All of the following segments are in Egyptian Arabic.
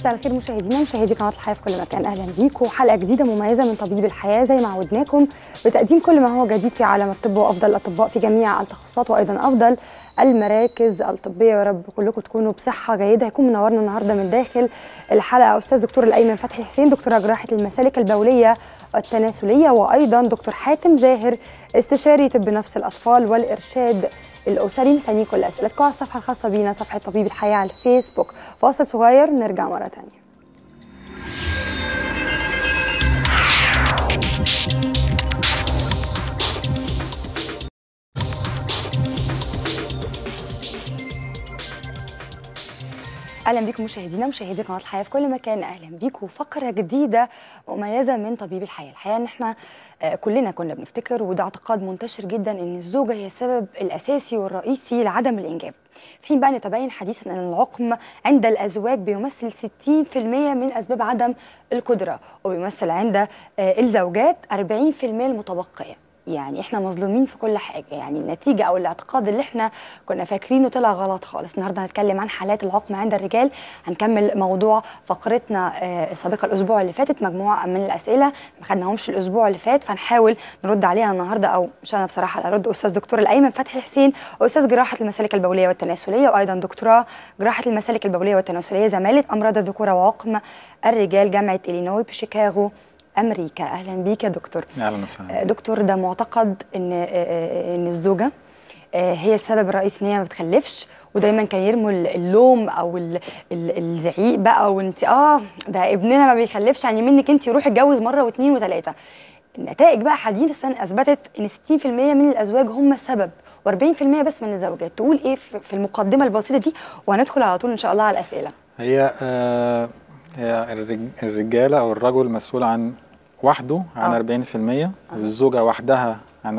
مساء الخير مشاهدينا مشاهدي قناه الحياه في كل مكان اهلا بيكم حلقه جديده مميزه من طبيب الحياه زي ما عودناكم بتقديم كل ما هو جديد في عالم الطب وافضل الاطباء في جميع التخصصات وايضا افضل المراكز الطبيه يا رب كلكم تكونوا بصحه جيده هيكون منورنا النهارده من داخل الحلقه استاذ دكتور الايمن فتحي حسين دكتوره جراحه المسالك البوليه التناسليه وايضا دكتور حاتم زاهر استشاري طب نفس الاطفال والارشاد الاسري مستنيين كل اسئلتكم على الصفحه الخاصه بينا صفحه طبيب الحياه على الفيسبوك فاصل صغير نرجع مره ثانيه اهلا بكم مشاهدينا مشاهدي قناه الحياه في كل مكان اهلا بيكم فقره جديده مميزه من طبيب الحياه الحقيقه ان احنا آه، كلنا كنا بنفتكر وده اعتقاد منتشر جدا ان الزوجه هي السبب الاساسي والرئيسي لعدم الانجاب في حين بقى نتبين حديثا ان العقم عند الازواج بيمثل 60% من اسباب عدم القدره وبيمثل عند آه، الزوجات 40% المتبقيه يعني احنا مظلومين في كل حاجه يعني النتيجه او الاعتقاد اللي احنا كنا فاكرينه طلع غلط خالص النهارده هنتكلم عن حالات العقم عند الرجال هنكمل موضوع فقرتنا آه، السابقه الاسبوع اللي فاتت مجموعه من الاسئله ما خدناهمش الاسبوع اللي فات فنحاول نرد عليها النهارده او مش انا بصراحه اللي ارد استاذ دكتور الايمن فتحي حسين واستاذ جراحه المسالك البوليه والتناسليه وايضا دكتوراه جراحه المسالك البوليه والتناسليه زماله امراض الذكوره وعقم الرجال جامعه الينوي بشيكاغو امريكا اهلا بيك يا دكتور اهلا وسهلا دكتور ده معتقد ان ان الزوجه هي السبب الرئيسي ان هي ما بتخلفش ودايما كان يرموا اللوم او ال- ال- الزعيق بقى وانت اه ده ابننا ما بيخلفش يعني منك انت روحي اتجوز مره واثنين وثلاثه النتائج بقى حديثا اثبتت ان 60% من الازواج هم السبب و40% بس من الزوجات تقول ايه في في المقدمه البسيطه دي وهندخل على طول ان شاء الله على الاسئله هي آه هي الرج- الرجاله او الرجل مسؤول عن وحده آه. عن 40% والزوجه وحدها عن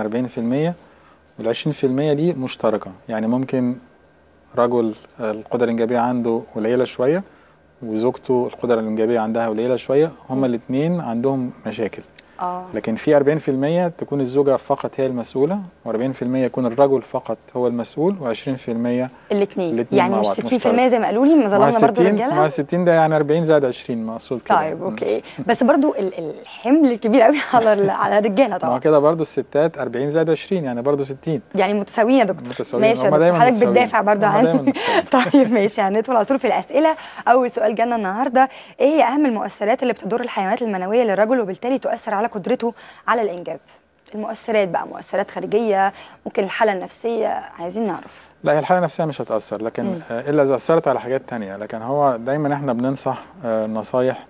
40% وال 20% دي مشتركه يعني ممكن رجل آه، القدره الانجابيه عنده قليله شويه وزوجته القدره الانجابيه عندها قليله شويه هما الاثنين عندهم مشاكل اه لكن في 40% تكون الزوجه فقط هي المسؤوله و40% يكون الرجل فقط هو المسؤول و20% الاثنين الاتنين يعني مع مش بعض، 60% مشترك. زي ما قالوا لي ما مع ظلمنا برضه 60 الرجاله مع 60 ده يعني 40 زائد 20 مقصود كده طيب اوكي بس برضو ال- الحمل الكبير قوي على ال- على الرجاله ما هو طبعا كده برضو الستات 40 زائد 20 يعني برضو 60 يعني متساويين يا دكتور متساويين ماشي يا هما دكتور دايما حضرتك متساويين. بتدافع برضو هما دايما عن متساويين. طيب ماشي هندخل على طول في الاسئله اول سؤال جانا النهارده ايه هي اهم المؤثرات اللي بتضر الحيوانات المنويه للرجل وبالتالي تؤثر على قدرته على الانجاب المؤثرات بقى مؤثرات خارجيه ممكن الحاله النفسيه عايزين نعرف لا هي الحاله نفسها مش هتاثر لكن مم. آه، الا اذا اثرت على حاجات تانية لكن هو دايما احنا بننصح آه، نصايح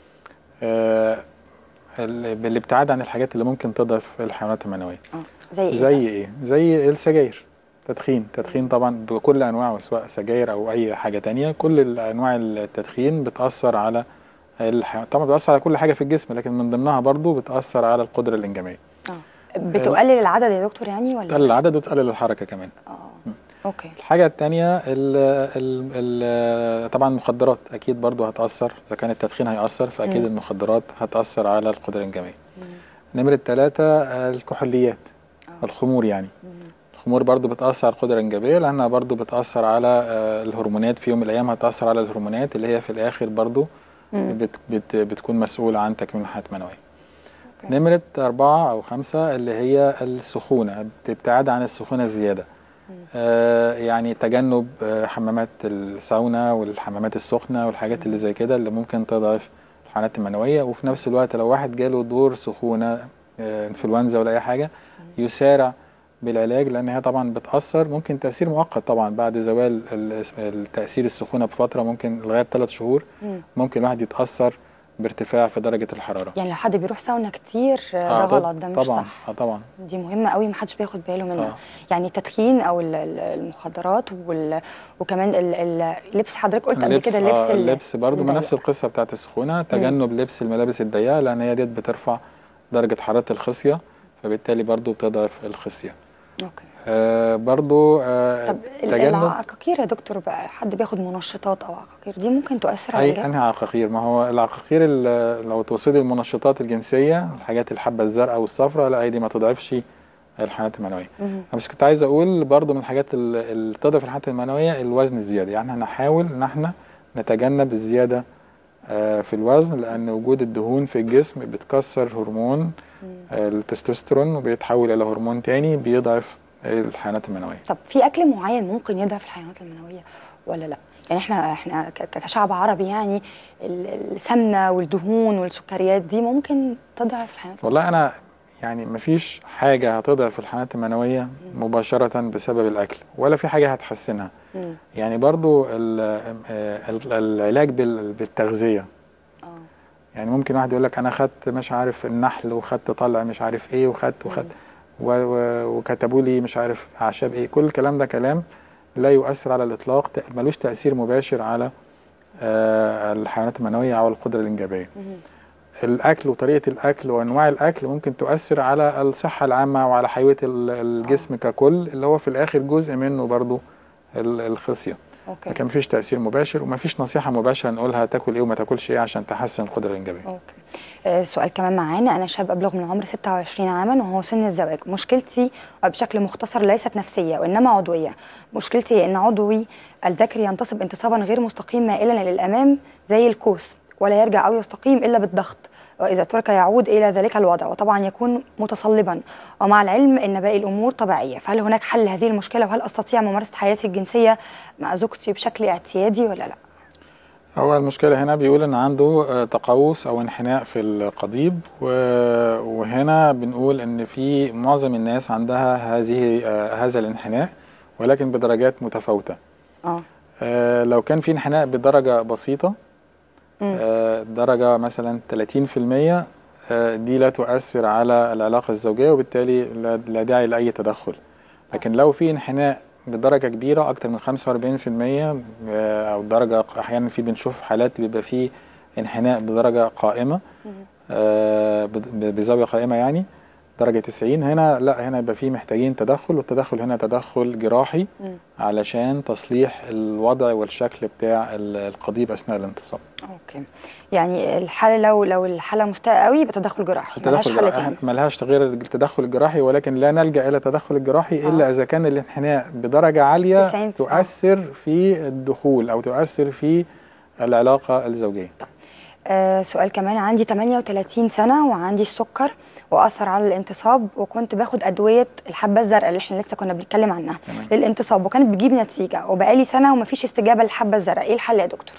آه، ال- بالابتعاد عن الحاجات اللي ممكن تضعف الحيوانات المنويه اه زي ايه زي بقى؟ ايه زي السجاير تدخين تدخين طبعا بكل انواعه سواء سجاير او اي حاجه تانية كل انواع التدخين بتاثر على الح... طبعا بتاثر على كل حاجه في الجسم لكن من ضمنها برضو بتاثر على القدره الانجابيه بتقلل العدد يا دكتور يعني ولا تقلل العدد وتقلل الحركه كمان اه اوكي الحاجه التانية ال ال ال طبعا المخدرات اكيد برضو هتاثر اذا كان التدخين هياثر فاكيد مم. المخدرات هتاثر على القدره الانجابيه مم. نمره ثلاثة الكحوليات آه. الخمور يعني مم. الخمور برضو بتأثر على القدرة الإنجابية لأنها برضو بتأثر على آه، الهرمونات في يوم من الأيام هتأثر على الهرمونات اللي هي في الآخر برضو مم. بت بت بتكون مسؤولة عن تكوين الحياة المنوية أوكي. نمرة أربعة أو خمسة اللي هي السخونة الابتعاد عن السخونة الزيادة مم. آه يعني تجنب آه حمامات الساونا والحمامات السخنة والحاجات اللي زي كده اللي ممكن تضعف الحالات المنوية وفي نفس الوقت لو واحد جاله دور سخونة آه انفلونزا ولا أي حاجة يسارع بالعلاج لان هي طبعا بتاثر ممكن تاثير مؤقت طبعا بعد زوال ال- التاثير السخونه بفتره ممكن لغايه ثلاث شهور مم. ممكن الواحد يتاثر بارتفاع في درجه الحراره يعني لو حد بيروح ساونا كتير آه، ده آه، طب- غلط ده مش طبعا صح اه طبعا دي مهمة قوي محدش بياخد باله منها آه. يعني التدخين او ال- ال- المخدرات وال... وكمان ال- ال- اللبس حضرتك قلت قبل اللبس كده اللبس آه ال- اللبس برضو ما الضيق. نفس القصه بتاعت السخونه تجنب لبس الملابس الضيقه لان هي ديت بترفع درجه حراره الخصيه فبالتالي برضو بتضعف الخصيه اوكي آه برضو آه طب ال- تجنب العقاقير يا دكتور بقى حد بياخد منشطات او عقاقير دي ممكن تؤثر على اي الإنجاب؟ انهي عقاقير ما هو العقاقير ال- لو توصلي المنشطات الجنسيه الحاجات الحبه الزرقاء والصفراء لا دي ما تضعفش الحالات المنويه مم. انا بس كنت عايز اقول برضو من الحاجات ال- اللي تضعف الحالات المنويه الوزن الزياده يعني هنحاول ان احنا نتجنب الزياده آه، في الوزن لان وجود الدهون في الجسم بتكسر هرمون مم. آه، التستوستيرون وبيتحول الى هرمون تاني بيضعف الحيوانات المنويه طب في اكل معين ممكن يضعف الحيوانات المنويه ولا لا يعني احنا احنا ك- ك- كشعب عربي يعني ال- السمنه والدهون والسكريات دي ممكن تضعف الحيوانات والله انا يعني مفيش حاجه هتضعف الحيوانات المنويه مباشره بسبب الاكل ولا في حاجه هتحسنها مم. يعني برضو ال- آه، ال- العلاج بال- بالتغذيه اه يعني ممكن واحد يقول لك انا خدت مش عارف النحل وخدت طلع مش عارف ايه وخدت وخدت و- و- وكتبوا لي مش عارف اعشاب ايه كل الكلام ده كلام لا يؤثر على الاطلاق ت- ملوش تاثير مباشر على آه، الحيوانات المنويه او القدره الانجابيه مم. الاكل وطريقه الاكل وانواع الاكل ممكن تؤثر على الصحه العامه وعلى حيويه ال- الجسم ككل اللي هو في الاخر جزء منه برضو ال- الخصيه اوكي لكن مفيش تاثير مباشر ومفيش نصيحه مباشره نقولها تاكل ايه وما تاكلش ايه عشان تحسن القدره الانجابيه اوكي آه، سؤال كمان معانا انا شاب ابلغ من العمر 26 عاما وهو سن الزواج مشكلتي بشكل مختصر ليست نفسيه وانما عضويه مشكلتي هي ان عضوي الذكري ينتصب انتصابا غير مستقيم مائلا للامام زي الكوس ولا يرجع او يستقيم الا بالضغط واذا ترك يعود الى ذلك الوضع وطبعا يكون متصلبا ومع العلم ان باقي الامور طبيعيه فهل هناك حل لهذه المشكله وهل استطيع ممارسه حياتي الجنسيه مع زوجتي بشكل اعتيادي ولا لا هو المشكلة هنا بيقول إن عنده آه، تقوس أو انحناء في القضيب و- وهنا بنقول إن في معظم الناس عندها هذه آه، هذا الانحناء ولكن بدرجات متفاوتة اه آه، لو كان في انحناء بدرجة بسيطة مم. آه، درجة مثلا 30% آه، دي لا تؤثر على العلاقة الزوجية وبالتالي لا- لا داعي لأي تدخل لكن لو في انحناء بدرجة كبيرة أكتر من 45% آه، أو درجة أحيانا في بنشوف حالات بيبقى فيه انحناء بدرجة قائمة مم. آه، ب- بزاوية قائمة يعني درجة 90 هنا لا هنا يبقى فيه محتاجين تدخل والتدخل هنا تدخل جراحي مم. علشان تصليح الوضع والشكل بتاع ال- القضيب أثناء الانتصاب اوكي يعني الحاله لو لو الحاله مستاءه قوي يبقى تدخل جراحي ملهاش التدخل حل الجراحي تاني ملهاش غير التدخل الجراحي ولكن لا نلجأ إلى التدخل الجراحي آه. إلا إذا كان الانحناء بدرجة عالية 90 تؤثر في الدخول أو تؤثر في العلاقة الزوجية آه سؤال كمان عندي 38 سنه وعندي السكر واثر على الانتصاب وكنت باخد ادويه الحبه الزرقاء اللي احنا لسه كنا بنتكلم عنها تمام. للانتصاب وكانت بتجيب نتيجه وبقالي سنه ومفيش استجابه للحبه الزرقاء ايه الحل يا دكتور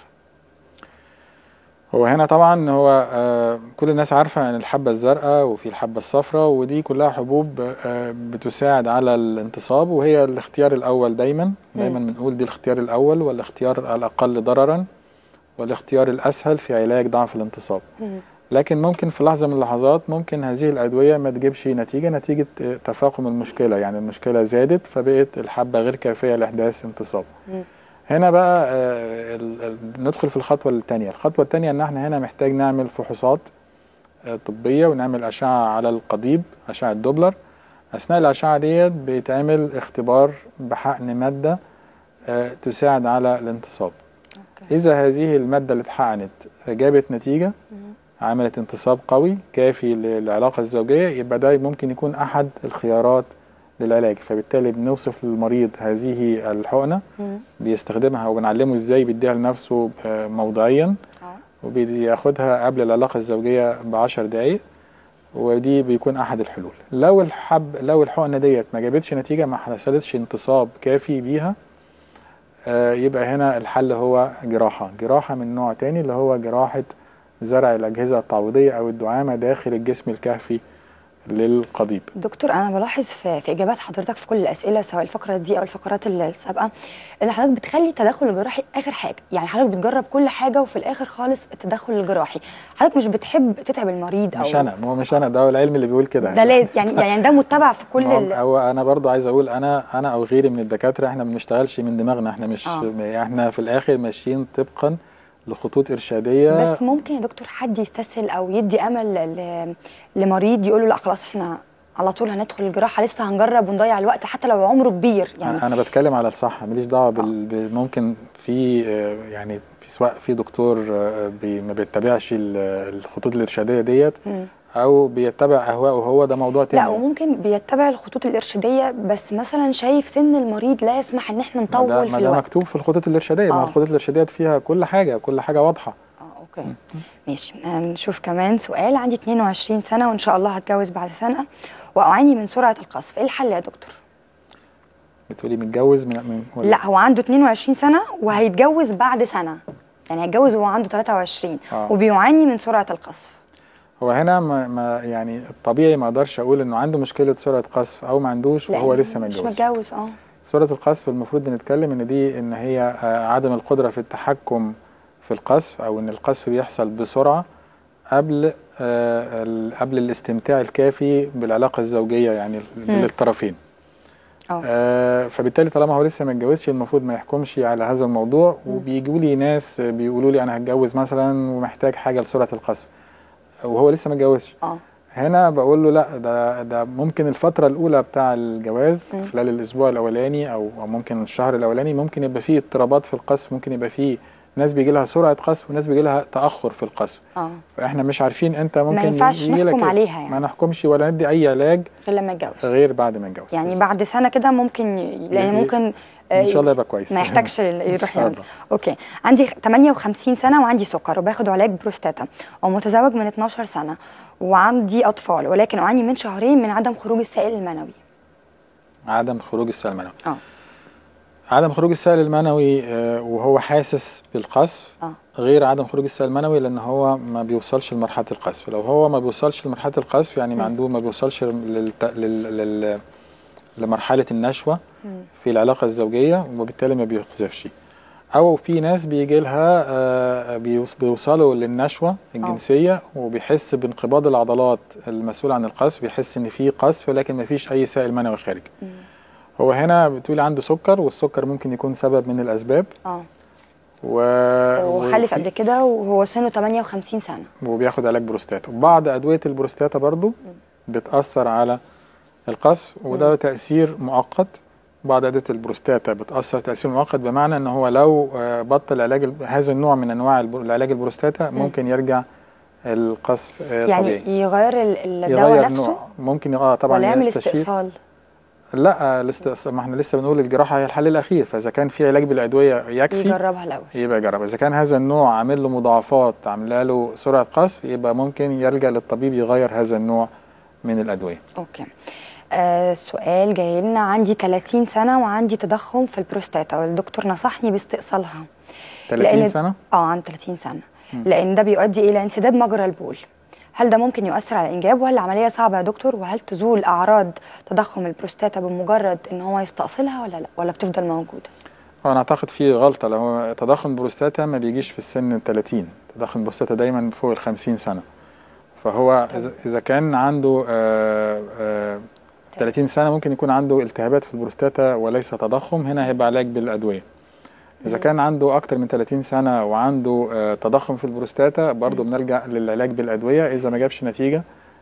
هو هنا طبعا هو آه، كل الناس عارفة ان الحبة الزرقاء وفي الحبة الصفراء ودي كلها حبوب آه، بتساعد على الانتصاب وهي الاختيار الاول دايما دايما بنقول دي الاختيار الاول والاختيار الاقل ضررا والاختيار الاسهل في علاج ضعف الانتصاب مم. لكن ممكن في لحظة من اللحظات ممكن هذه الأدوية ما تجيبش نتيجة نتيجة آه، تفاقم المشكلة يعني المشكلة زادت فبقت الحبة غير كافية لإحداث انتصاب مم. هنا بقى آه، ال- ال- ندخل في الخطوة الثانية الخطوة الثانية ان احنا هنا محتاج نعمل فحوصات آه، طبية ونعمل أشعة على القضيب أشعة دوبلر أثناء الأشعة ديت بيتعمل اختبار بحقن مادة آه، تساعد على الانتصاب اوكي إذا هذه المادة اللي اتحقنت جابت نتيجة مم. عملت انتصاب قوي كافي للعلاقة الزوجية يبقى ده ممكن يكون أحد الخيارات للعلاج فبالتالي بنوصف للمريض هذه الحقنة مم. بيستخدمها وبنعلمه ازاي بيديها لنفسه آه، موضعيا اه وبياخدها قبل العلاقة الزوجية بعشر دقايق ودي بيكون أحد الحلول لو الحب لو الحقنة ديت ما جابتش نتيجة ما حصلتش انتصاب كافي بيها آه، يبقى هنا الحل هو جراحة جراحة من نوع تاني اللي هو جراحة زرع الأجهزة التعويضية أو الدعامة داخل الجسم الكهفي للقضيب دكتور انا بلاحظ في, في اجابات حضرتك في كل الاسئله سواء الفقره دي او الفقرات اللي السابقه ان حضرتك بتخلي التدخل الجراحي اخر حاجه يعني حضرتك بتجرب كل حاجه وفي الاخر خالص التدخل الجراحي حضرتك مش بتحب تتعب المريض او مش أنا هو مش أنا ده هو العلم اللي بيقول كده ده لازم يعني يعني ده متبع في كل ما هو- ال... هو انا برضو عايز اقول انا انا او غيري من الدكاتره احنا ما بنشتغلش من دماغنا احنا مش آه. احنا في الاخر ماشيين طبقا لخطوط ارشاديه بس ممكن يا دكتور حد يستسهل او يدي امل ل... لمريض يقول له لا خلاص احنا على طول هندخل الجراحه لسه هنجرب ونضيع الوقت حتى لو عمره كبير يعني انا أنا بتكلم على الصح ماليش دعوه بال... بال- ممكن في آه، يعني في سواء في دكتور آه، بي ما بيتبعش ال- الخطوط الارشاديه ديت مم. او بيتبع اهواءه هو ده موضوع تاني لا وممكن بيتبع الخطوط الارشاديه بس مثلا شايف سن المريض لا يسمح ان احنا ما نطول ده, في ما ده الوقت مكتوب في الخطوط الارشاديه ما آه. الخطوط الارشاديه فيها كل حاجه كل حاجه واضحه اه اوكي اوكي ماشي نشوف كمان سؤال عندي 22 سنه وان شاء الله هتجوز بعد سنه واعاني من سرعه القذف ايه الحل يا دكتور بتقولي متجوز من, من ولا لا هو عنده 22 سنه وهيتجوز بعد سنه يعني هيتجوز وهو عنده 23 آه. وبيعاني من سرعه القذف هو هنا ما, ما يعني الطبيعي ما اقدرش اقول انه عنده مشكله سرعه قذف او ما عندوش وهو لأن لسه مش متجوز متجوز اه سرعه القذف المفروض بنتكلم ان دي ان هي آه، عدم القدره في التحكم في القذف او ان القذف بيحصل بسرعه قبل آه، ال- قبل الاستمتاع الكافي بالعلاقه الزوجيه يعني مم. للطرفين اه آه، فبالتالي طالما هو لسه ما اتجوزش المفروض ما يحكمش على هذا الموضوع مم. وبيجوا لي ناس بيقولوا لي انا هتجوز مثلا ومحتاج حاجه لسرعه القذف وهو لسه ما اتجوزش اه هنا بقول له لا ده ده ممكن الفتره الاولى بتاع الجواز مم. خلال الاسبوع الاولاني او أو ممكن الشهر الاولاني ممكن يبقى فيه اضطرابات في القذف ممكن يبقى فيه ناس بيجي لها سرعه قذف وناس بيجي لها تاخر في القذف اه فاحنا مش عارفين انت ممكن ما ينفعش يجي لك نحكم إيه. عليها ما يعني نحكمش ولا ندي اي علاج غير لما يتجوز غير بعد ما نتجوز يعني بالظبط. بعد سنه كده ممكن ي- لان يعني ممكن ان شاء الله آه، يبقى كويس ما يحتاجش إن يروح شاء يعني الله. اوكي عندي 58 سنه وعندي سكر وباخد علاج بروستاتا ومتزوج من 12 سنه وعندي اطفال ولكن اعاني من شهرين من عدم خروج السائل المنوي عدم خروج السائل المنوي اه عدم خروج السائل المنوي آه، وهو حاسس بالقذف اه غير عدم خروج السائل المنوي لان هو ما بيوصلش لمرحله القذف لو هو ما بيوصلش لمرحله القذف يعني ما مم. عنده ما بيوصلش للت... لل... لل... لمرحله النشوه مم. في العلاقه الزوجيه وبالتالي ما بيقذفش او في ناس بيجي لها آه، بيوص- بيوصلوا للنشوه الجنسيه وبيحس بانقباض العضلات المسؤوله عن القذف بيحس ان في قذف ولكن ما فيش اي سائل منوي خارج مم. هو هنا بتقولي عنده سكر والسكر ممكن يكون سبب من الاسباب اه و... وخلف وفي- قبل كده وهو سنه 58 سنه وبياخد علاج بروستاتا وبعض ادويه البروستاتا برضو بتاثر على القذف وده مم. تاثير مؤقت بعض ادويه البروستاتا بتاثر تاثير مؤقت بمعنى ان هو لو آه، بطل علاج ال- هذا النوع من انواع الب- العلاج البروستاتا مم. ممكن يرجع القذف آه، يعني طبيعي يغير ال- الدواء يغير نفسه نوع ممكن اه طبعا ولا يعمل يستشير استئصال لا الاستئصال ما احنا لسه بنقول الجراحه هي الحل الاخير فاذا كان في علاج بالادويه يكفي يجربها الاول يبقى يجرب اذا كان هذا النوع عامل له مضاعفات عامله له سرعه قذف يبقى ممكن يلجا للطبيب يغير هذا النوع من الادويه اوكي آه سؤال جاي لنا عندي 30 سنه وعندي تضخم في البروستاتا والدكتور نصحني باستئصالها 30 سنه اه عن 30 سنه مم. لان ده بيؤدي الى انسداد مجرى البول هل ده ممكن يؤثر على الانجاب وهل العمليه صعبه يا دكتور وهل تزول اعراض تضخم البروستاتا بمجرد ان هو يستأصلها ولا لا ولا بتفضل موجوده هو انا اعتقد في غلطه لو هو تضخم البروستاتا ما بيجيش في السن 30 تضخم البروستاتا دايما فوق ال 50 سنه فهو إذا- اذا كان عنده آه، آه، 30 سنه ممكن يكون عنده التهابات في البروستاتا وليس تضخم هنا هيبقى علاج بالادويه اذا مم. كان عنده اكتر من 30 سنه وعنده آه، تضخم في البروستاتا برضه مم. بنلجا للعلاج بالادويه اذا ما جابش نتيجه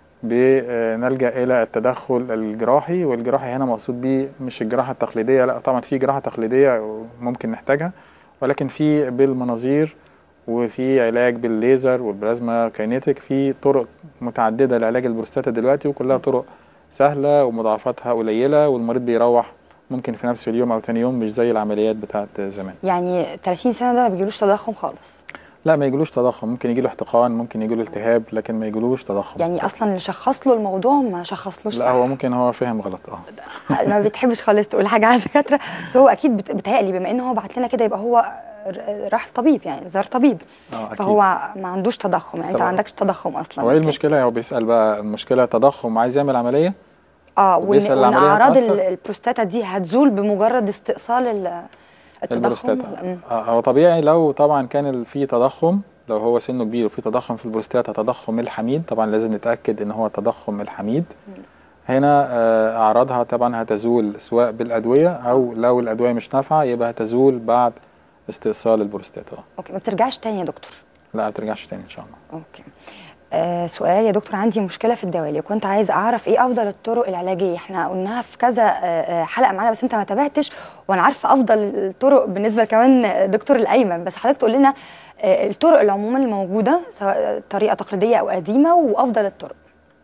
بنلجا الى التدخل الجراحي والجراحي هنا مقصود بيه مش الجراحه التقليديه لا طبعا في جراحه تقليديه ممكن نحتاجها ولكن في بالمناظير وفي علاج بالليزر والبلازما كاينيتيك في طرق متعدده لعلاج البروستاتا دلوقتي وكلها طرق سهله ومضاعفاتها قليله والمريض بيروح ممكن في نفس اليوم او تاني يوم مش زي العمليات بتاعت زمان يعني 30 سنه ده ما بيجيلوش تضخم خالص لا ما يجيلوش تضخم ممكن يجيله احتقان ممكن يجيله التهاب لكن ما يجيلوش تضخم يعني اصلا اللي شخص له الموضوع ما شخصلوش لا صح هو ممكن هو فهم غلط اه ما بتحبش خالص تقول حاجه على الدكاتره بس هو اكيد بت- بيتهيألي بما ان هو بعت لنا كده يبقى هو ر- راح طبيب يعني زار طبيب اه اكيد فهو ما عندوش تضخم يعني انت ما طبعا. عندكش تضخم اصلا هو ايه أوكي. المشكله هو بيسال بقى المشكله تضخم عايز يعمل عمليه اه وان وبيسأل وإن العملية اعراض هتأثر؟ ال- البروستاتا دي هتزول بمجرد استئصال ال- التضخم البروستاتا مم. آه، هو طبيعي لو طبعا كان ال- في تضخم لو هو سنه كبير وفي تضخم في البروستاتا تضخم الحميد طبعا لازم نتاكد ان هو تضخم الحميد مم. هنا آه، اعراضها طبعا هتزول سواء بالادويه او لو الادويه مش نافعه يبقى هتزول بعد استئصال البروستاتا اوكي ما بترجعش تاني يا دكتور لا هترجعش تاني ان شاء الله اوكي آه سؤال يا دكتور عندي مشكله في الدوالي وكنت عايز اعرف ايه افضل الطرق العلاجيه احنا قلناها في كذا آه آه، حلقه معانا بس انت ما تابعتش وانا عارفه افضل الطرق بالنسبه كمان دكتور الايمن بس حضرتك تقول لنا آه الطرق العموما الموجوده سواء طريقه تقليديه او قديمه وافضل الطرق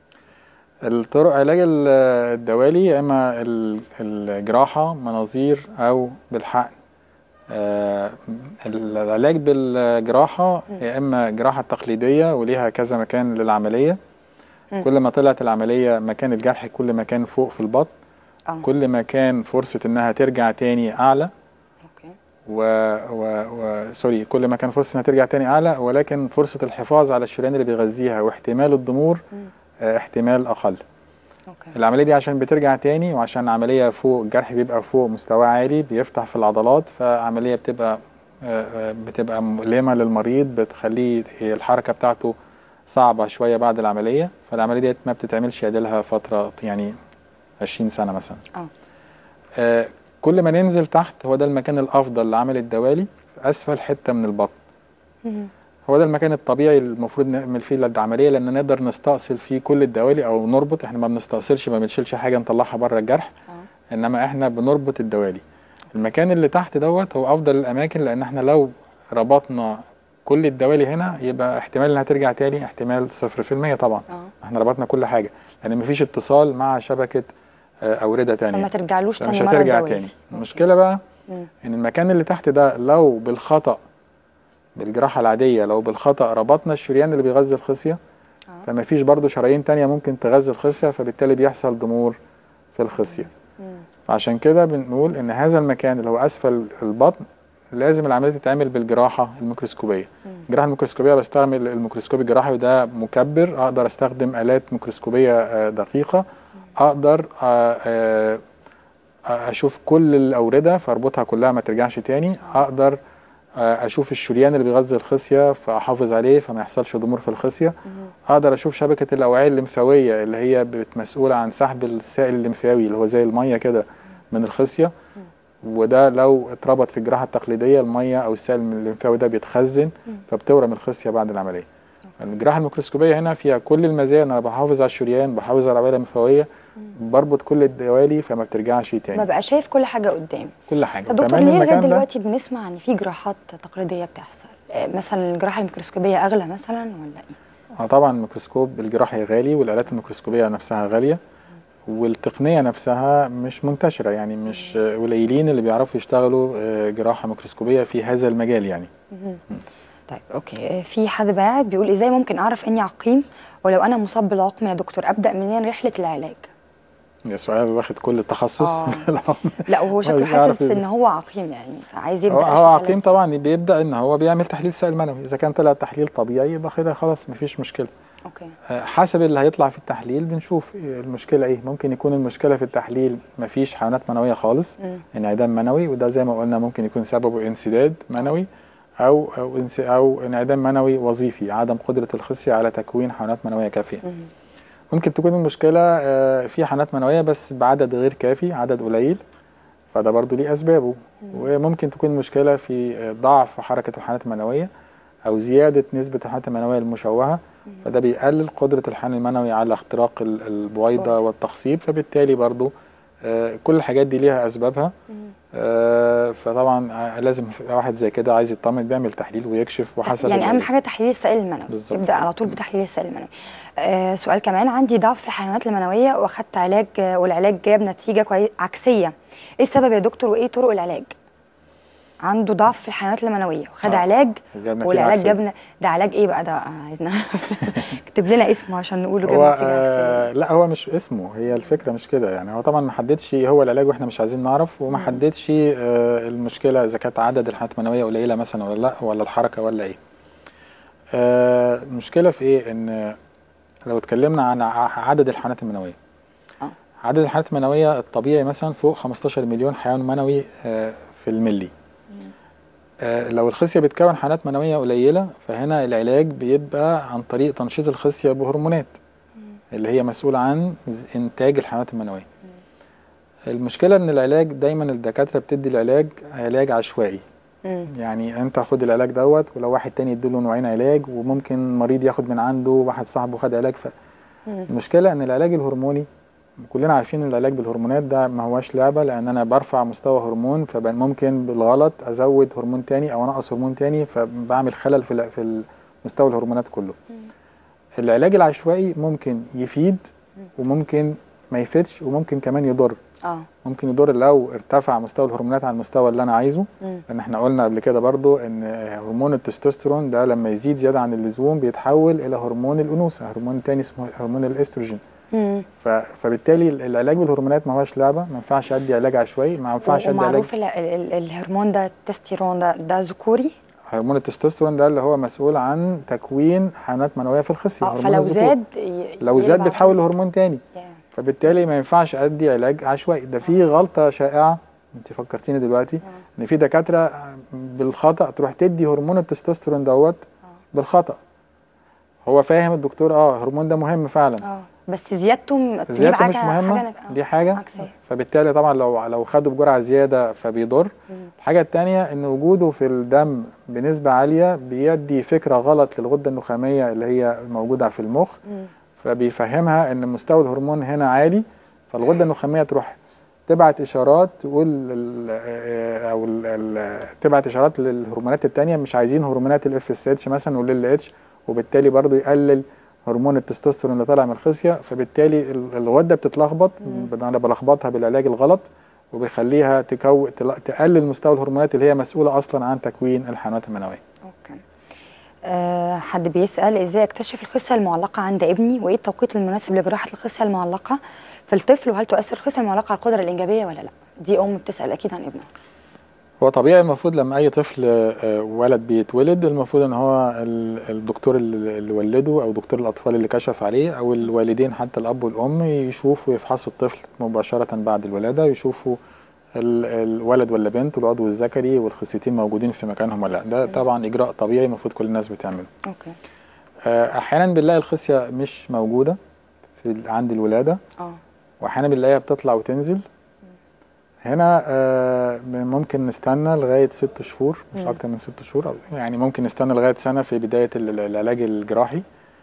الطرق علاج ال- الدوالي يا اما ال- الجراحه مناظير او بالحقن آه، العلاج بالجراحة مم. يا إما جراحة تقليدية وليها كذا مكان للعملية مم. كل ما طلعت العملية مكان الجرح كل ما كان فوق في البطن اه كل ما كان فرصة إنها ترجع تاني أعلى اوكي و... و... و... سوري كل ما كان فرصة إنها ترجع تاني أعلى ولكن فرصة الحفاظ على الشريان اللي بيغذيها واحتمال الضمور مم. آه، احتمال أقل اوكي العملية دي عشان بترجع تاني وعشان عملية فوق الجرح بيبقى فوق مستوى عالي بيفتح في العضلات فعملية بتبقى آه، آه، بتبقى مؤلمة للمريض بتخليه الحركة بتاعته صعبة شوية بعد العملية فالعملية ديت ما بتتعملش يديلها فترة يعني 20 سنة مثلا اه آه، كل ما ننزل تحت هو ده المكان الأفضل لعمل الدوالي في أسفل حتة من البطن مم. هو ده المكان الطبيعي اللي المفروض نعمل فيه العملية لأن نقدر نستأصل فيه كل الدوالي أو نربط احنا ما بنستأصلش ما بنشيلش حاجة نطلعها بره الجرح اه انما احنا بنربط الدوالي المكان اللي تحت دوت هو افضل الاماكن لان احنا لو ربطنا كل الدوالي هنا يبقى احتمال انها ترجع تاني احتمال صفر في المية طبعا اه احنا ربطنا كل حاجة لان مفيش اتصال مع شبكة آه، أوردة فما تانية ترجعلوش تاني فمش مره هترجع الدوالي. تاني أوكي. المشكلة بقى مم. ان المكان اللي تحت ده لو بالخطأ بالجراحة العادية لو بالخطأ ربطنا الشريان اللي بيغذي الخصية اه فما فيش برضو شرايين تانية ممكن تغذي الخصية فبالتالي بيحصل ضمور في الخصية مم. فعشان كده بنقول ان هذا المكان اللي هو اسفل البطن لازم العمليه تتعمل بالجراحه الميكروسكوبيه مم. الجراحه الميكروسكوبيه بستعمل الميكروسكوب الجراحي وده مكبر اقدر استخدم الات ميكروسكوبيه آه، دقيقه اقدر آه، آه، اشوف كل الاورده فاربطها كلها ما ترجعش تاني اقدر آه، اشوف الشريان اللي بيغذي الخصيه فاحافظ عليه فما يحصلش ضمور في الخصيه مم. اقدر اشوف شبكه الاوعيه الليمفاويه اللي هي بت- مسؤوله عن سحب السائل الليمفاوي اللي هو زي الميه كده من الخصيه وده لو اتربط في الجراحه التقليديه الميه او السائل الليمفاوي ده بيتخزن مم. فبتورم الخصيه بعد العمليه الجراحه الميكروسكوبيه هنا فيها كل المزايا ان انا بحافظ على الشريان بحافظ على الاوعيه الليمفاويه بربط كل الدوالي فما بترجعش تاني ببقى شايف كل حاجه قدامي كل حاجه طب دكتور وكمان ليه لغايه المكان ده دلوقتي بنسمع ان في جراحات تقليديه بتحصل آه، مثلا الجراحه الميكروسكوبيه اغلى مثلا ولا ايه اه طبعا الميكروسكوب الجراحي غالي والالات الميكروسكوبيه نفسها غاليه والتقنيه نفسها مش منتشره يعني مش آه، قليلين اللي بيعرفوا يشتغلوا آه، جراحه ميكروسكوبيه في هذا المجال يعني مهم. طيب اوكي آه، في حد باعت بيقول ازاي ممكن اعرف اني عقيم ولو انا مصاب بالعقم يا دكتور ابدا منين رحله العلاج ده سؤال واخد كل التخصص آه. لا وهو شكله عايز يعرف حاسس إيه. ان هو عقيم يعني فعايز يبدا هو, رحلة هو العلاج عقيم طبعا بيبدا ان هو بيعمل تحليل سائل منوي اذا كان طلع تحليل طبيعي يبقى كده خلاص مفيش مشكله اوكي آه، حسب اللي هيطلع في التحليل بنشوف إيه المشكله ايه ممكن يكون المشكله في التحليل مفيش حيوانات منويه خالص مم. انعدام منوي وده زي ما قلنا ممكن يكون سببه انسداد منوي او او انس- او انعدام منوي وظيفي عدم قدره الخصيه على تكوين حيوانات منويه كافيه مم. ممكن تكون المشكله آه، في حيوانات منويه بس بعدد غير كافي عدد قليل فده برضو ليه اسبابه وممكن تكون المشكله في آه، ضعف حركه الحيوانات المنويه او زياده نسبه الحيوانات المنويه المشوهه فده بيقلل قدره الحيوان المنوي على اختراق ال- البويضه والتخصيب فبالتالي برضو آه، كل الحاجات دي ليها اسبابها مم. آه، فطبعا آه، لازم واحد زي كده عايز يطمن بيعمل تحليل ويكشف وحسب يعني اهم العلاج. حاجه تحليل السائل المنوي بالظبط. يبدا على طول بتحليل السائل المنوي آه سؤال كمان عندي ضعف في الحيوانات المنويه واخدت علاج آه، والعلاج جاب نتيجه كويس عكسيه ايه السبب يا دكتور وايه طرق العلاج عنده ضعف في الحيوانات المنويه وخد آه. علاج جاب نتيجة والعلاج عكسية. جاب ن- ده علاج ايه بقى ده آه، عايزنا اكتب لنا اسمه عشان نقوله جاب هو نتيجه آه عكسيه لا هو مش اسمه هي الفكره مش كده يعني هو طبعا ما حددش هو العلاج واحنا مش عايزين نعرف وما مم. حددش آه المشكله اذا كانت عدد الحالات المنويه قليله مثلا ولا لا ولا الحركه ولا ايه آه المشكله في ايه ان لو اتكلمنا عن ع- عدد الحالات المنويه آه. عدد الحالات المنويه الطبيعي مثلا فوق 15 مليون حيوان منوي آه في الملي آه، لو الخصية بتكون حالات منوية قليلة فهنا العلاج بيبقى عن طريق تنشيط الخصية بهرمونات اللي هي مسؤولة عن ز- إنتاج الحيوانات المنوية المشكلة إن العلاج دايما الدكاترة بتدي العلاج علاج عشوائي مم. يعني أنت خد العلاج دوت ولو واحد تاني يديله نوعين علاج وممكن مريض ياخد من عنده واحد صاحبه خد علاج مم. فالمشكلة إن العلاج الهرموني كلنا عارفين ان العلاج بالهرمونات ده ما هوش لعبه لان انا برفع مستوى هرمون فممكن بالغلط ازود هرمون تاني او انقص هرمون تاني فبعمل خلل في ال- في مستوى الهرمونات كله العلاج العشوائي ممكن يفيد وممكن ما يفيدش وممكن كمان يضر اه ممكن يضر لو ارتفع مستوى الهرمونات عن المستوى اللي انا عايزه مم. لان احنا قلنا قبل كده برضو ان هرمون التستوستيرون ده لما يزيد زياده عن اللزوم بيتحول الى هرمون الانوثه هرمون تاني اسمه هرمون الاستروجين مم. ف... فبالتالي العلاج بالهرمونات ما هوش لعبه ما ينفعش ادي علاج عشوائي ما ينفعش ادي علاج ومعروف ال- ال- ال- الهرمون ده التستيرون ده ده ذكوري هرمون التستوستيرون ده اللي هو مسؤول عن تكوين حيوانات منويه في الخصيه اه هرمون فلو الذكور. زاد ي- لو زاد يقلب بيتحول على لهرمون تاني طول. يا. فبالتالي ما ينفعش ادي علاج عشوائي ده في غلطه شائعه انت فكرتيني دلوقتي آه. ان في دكاتره بالخطا تروح تدي هرمون التستوستيرون دوت آه. بالخطا هو فاهم الدكتور اه الهرمون ده مهم فعلا اه بس زيادته م- تجيب زيادته مش حاجة- مهمه حاجة نك- دي حاجه عكسية. فبالتالي طبعا لو لو خده بجرعه زياده فبيضر مم. الحاجه الثانيه ان وجوده في الدم بنسبه عاليه بيدي فكره غلط للغده النخاميه اللي هي موجوده في المخ مم. فبيفهمها ان مستوى الهرمون هنا عالي فالغده النخاميه تروح تبعت اشارات تقول ال- او ال- ال- تبعت اشارات للهرمونات التانية مش عايزين هرمونات الاف اس اتش مثلا والال اتش وبالتالي برضو يقلل هرمون التستوستيرون اللي طالع من الخصيه فبالتالي ال- الغده بتتلخبط مم. انا بلخبطها بالعلاج الغلط وبيخليها تكو تل- تقلل مستوى الهرمونات اللي هي مسؤوله اصلا عن تكوين الحيوانات المنويه اوكي آه حد بيسأل ازاي اكتشف الخصية المعلقة عند ابني وايه التوقيت المناسب لجراحة الخصية المعلقة في الطفل وهل تؤثر الخصية المعلقة على القدرة الإنجابية ولا لا؟ دي أم بتسأل أكيد عن ابنها. هو طبيعي المفروض لما اي طفل آه، ولد بيتولد المفروض ان هو ال- الدكتور اللي اللي ولده او دكتور الاطفال اللي كشف عليه او الوالدين حتى الاب والام يشوفوا يفحصوا الطفل مباشره بعد الولاده يشوفوا ال- الولد ولا بنت والعضو الذكري والخصيتين موجودين في مكانهم ولا لا ده طبعا اجراء طبيعي المفروض كل الناس بتعمله اوكي. آه، احيانا بنلاقي الخصيه مش موجوده في ال- عند الولاده اه واحيانا بنلاقيها بتطلع وتنزل هنا آه، ممكن نستنى لغايه ست شهور مش مم. اكتر من ست شهور أو يعني ممكن نستنى لغايه سنه في بدايه ال- العلاج الجراحي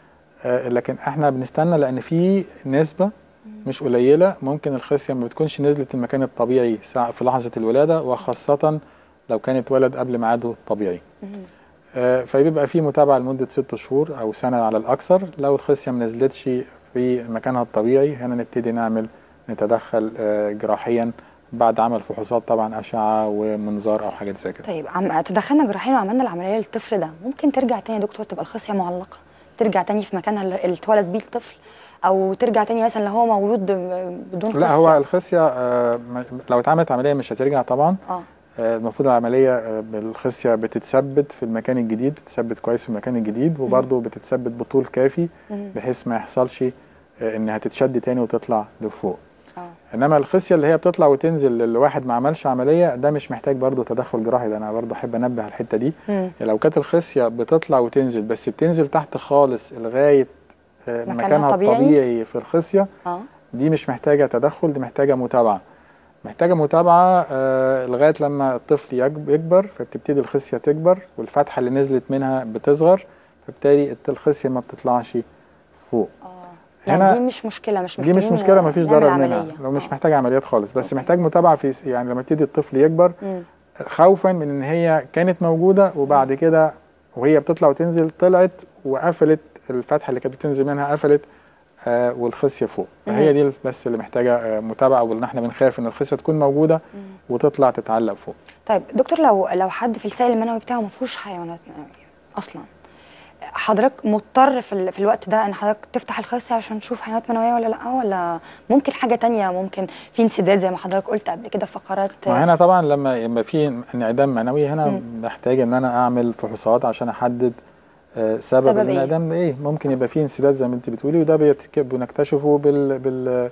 آه، لكن احنا بنستنى لان في نسبه مش قليله ممكن الخصيه ما بتكونش نزلت المكان الطبيعي ساعة- في لحظه الولاده وخاصه لو كانت ولد قبل ميعاده الطبيعي مم. آه، فبيبقى في متابعه لمده ست شهور او سنه على الاكثر لو الخصيه ما نزلتش في مكانها الطبيعي هنا نبتدي نعمل نتدخل آه، جراحيا بعد عمل فحوصات طبعا اشعه ومنظار او حاجات زي كده طيب عم تدخلنا جراحيا وعملنا العملية للطفل ده ممكن ترجع تاني يا دكتور تبقى الخصية معلقة ترجع تاني في مكانها اللي اللي اتولد بيه الطفل أو ترجع تاني مثلا لو هو مولود ب- بدون خصية لا هو الخصيه آه، م- لو اتعملت عمليه مش هترجع طبعا اه آه، المفروض العمليه آه، بالخصيه بتتثبت في المكان الجديد بتتثبت كويس في المكان الجديد وبرضه بتتثبت بطول كافي مم. بحيث ما يحصلش آه، انها تتشد تاني وتطلع لفوق اه انما الخصيه اللي هي بتطلع وتنزل للواحد ما عملش عمليه ده مش محتاج برضه تدخل جراحي ده انا برضه احب انبه على الحته دي مم. لو كانت الخصيه بتطلع وتنزل بس بتنزل تحت خالص لغايه آه، مكانها مكانها الطبيعي؟ الطبيعي في الخصيه اه دي مش محتاجه تدخل دي محتاجه متابعه محتاجه متابعه آه، لغايه لما الطفل يكب- يكبر فبتبتدي الخصيه تكبر والفتحه اللي نزلت منها بتصغر فبالتالي الخصيه ما بتطلعش فوق اه يعني هنا- دي مش مشكلة مش دي مش محتاجين مشكله ما فيش نعمل ضرر منها عملية. لو مش آه. محتاج عمليات خالص بس أوكي. محتاج متابعه في يعني لما يبتدي الطفل يكبر مم. خوفا من ان هي كانت موجوده وبعد كده وهي بتطلع وتنزل طلعت وقفلت الفتحه اللي كانت بتنزل منها قفلت آه والخصيه فوق فهي دي بس اللي محتاجه آه متابعه وان احنا بنخاف ان الخصيه تكون موجوده مم. وتطلع تتعلق فوق طيب دكتور لو لو حد في السائل المنوي بتاعه ما فيهوش حيوانات منويه اصلا حضرتك مضطر في, ال... في الوقت ده ان حضرتك تفتح الخصية عشان تشوف حيوانات منويه ولا لا ولا ممكن حاجه تانية ممكن في انسداد زي ما حضرتك قلت قبل كده في فقرات ما هنا طبعا لما يبقى في انعدام منوي هنا مم. محتاج ان انا اعمل فحوصات عشان احدد آه، سبب سبب إيه؟ الانعدام ايه ممكن يبقى فيه انسداد زي ما انت بتقولي وده بيتك- بنكتشفه بال بال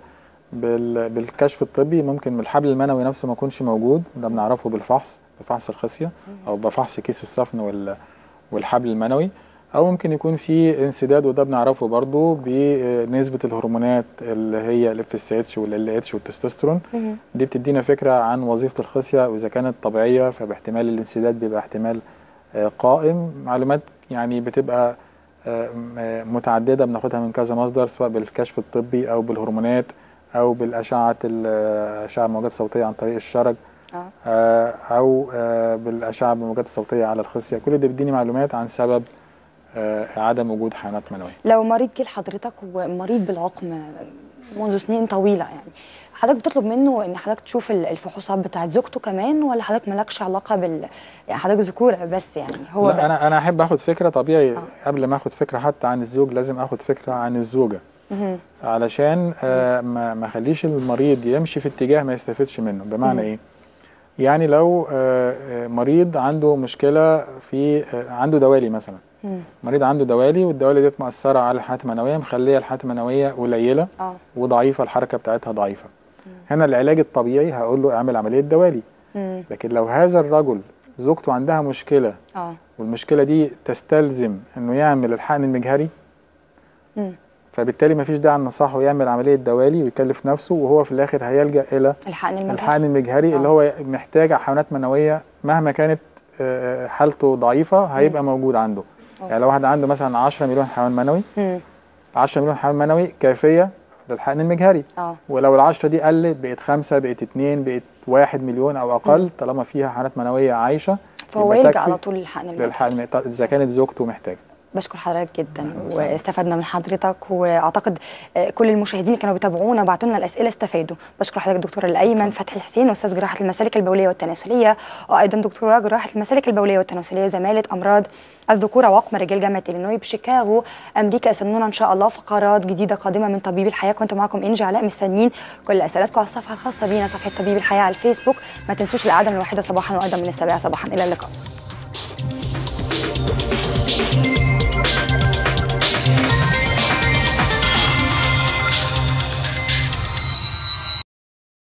بال بالكشف الطبي ممكن من الحبل المنوي نفسه ما يكونش موجود ده بنعرفه بالفحص بفحص الخصيه او بفحص كيس الصفن وال والحبل المنوي او ممكن يكون في انسداد وده بنعرفه برضو بنسبه الهرمونات اللي هي الاف اس اتش والال اتش والتستوستيرون مم. دي بتدينا فكرة عن وظيفة الخصية وإذا كانت طبيعية فباحتمال الانسداد بيبقى احتمال آه، قائم معلومات يعني بتبقى آه، م- آه، متعددة بناخدها من كذا مصدر سواء بالكشف الطبي أو بالهرمونات أو بالأشعة الأشعة الموجات الصوتية عن طريق الشرج اه آه، أو آه، بالأشعة بالموجات الصوتية على الخصية كل ده بيديني معلومات عن سبب آه، عدم وجود حيوانات منوية لو مريض جه لحضرتك ومريض بالعقم منذ سنين طويله يعني حضرتك بتطلب منه ان حضرتك تشوف ال- الفحوصات بتاعت زوجته كمان ولا حضرتك مالكش علاقه بال يعني حضرتك ذكوره بس يعني هو لا بس انا انا احب اخد فكره طبيعي آه. قبل ما اخد فكره حتى عن الزوج لازم اخد فكره عن الزوجه مهم. علشان آه، ما ما اخليش المريض يمشي في اتجاه ما يستفدش منه بمعنى مم. ايه يعني لو آه، آه، مريض عنده مشكله في آه، عنده دوالي مثلا مم. مريض عنده دوالي والدوالي ديت مأثره على الحالات المنويه مخليه الحالات المنويه قليله اه وضعيفه الحركه بتاعتها ضعيفه مم. هنا العلاج الطبيعي هقول له اعمل عمليه دوالي مم. لكن لو هذا الرجل زوجته عندها مشكله اه والمشكله دي تستلزم انه يعمل الحقن المجهري مم. فبالتالي مفيش داعي ننصحه يعمل عمليه دوالي ويكلف نفسه وهو في الاخر هيلجا الى الحقن المجهري الحقن المجهري آه. اللي هو محتاج حيوانات منويه مهما كانت آه، حالته ضعيفه هيبقى موجود عنده أوكي. يعني لو واحد عنده مثلا 10 مليون حيوان منوي مم. 10 مليون حيوان منوي كافيه للحقن المجهري اه ولو العشرة دي قلت بقت خمسة بقت اتنين بقت واحد مليون أو أقل مم. طالما فيها حالات منوية عايشة فهو يبقى يلجا تكفي على طول للحقن المجهري للحقن إذا كانت زوجته محتاجة بشكر حضرتك جدا أهلا وسهلا. واستفدنا من حضرتك واعتقد آه، كل المشاهدين اللي كانوا بيتابعونا وبعتوا لنا الاسئله استفادوا بشكر حضرتك دكتور الايمن فتحي حسين استاذ جراحه المسالك البوليه والتناسليه وايضا دكتوراه جراحه المسالك البوليه والتناسليه زماله امراض الذكوره وعقم رجال جامعه الينوي بشيكاغو امريكا استنونا ان شاء الله فقرات جديده قادمه من طبيب الحياه كنت معكم انجي علاء مستنيين كل اسئلتكم على الصفحه الخاصه بينا صفحه طبيب الحياه على الفيسبوك ما تنسوش القعده من الواحده صباحا وايضا من السابعه صباحا الى اللقاء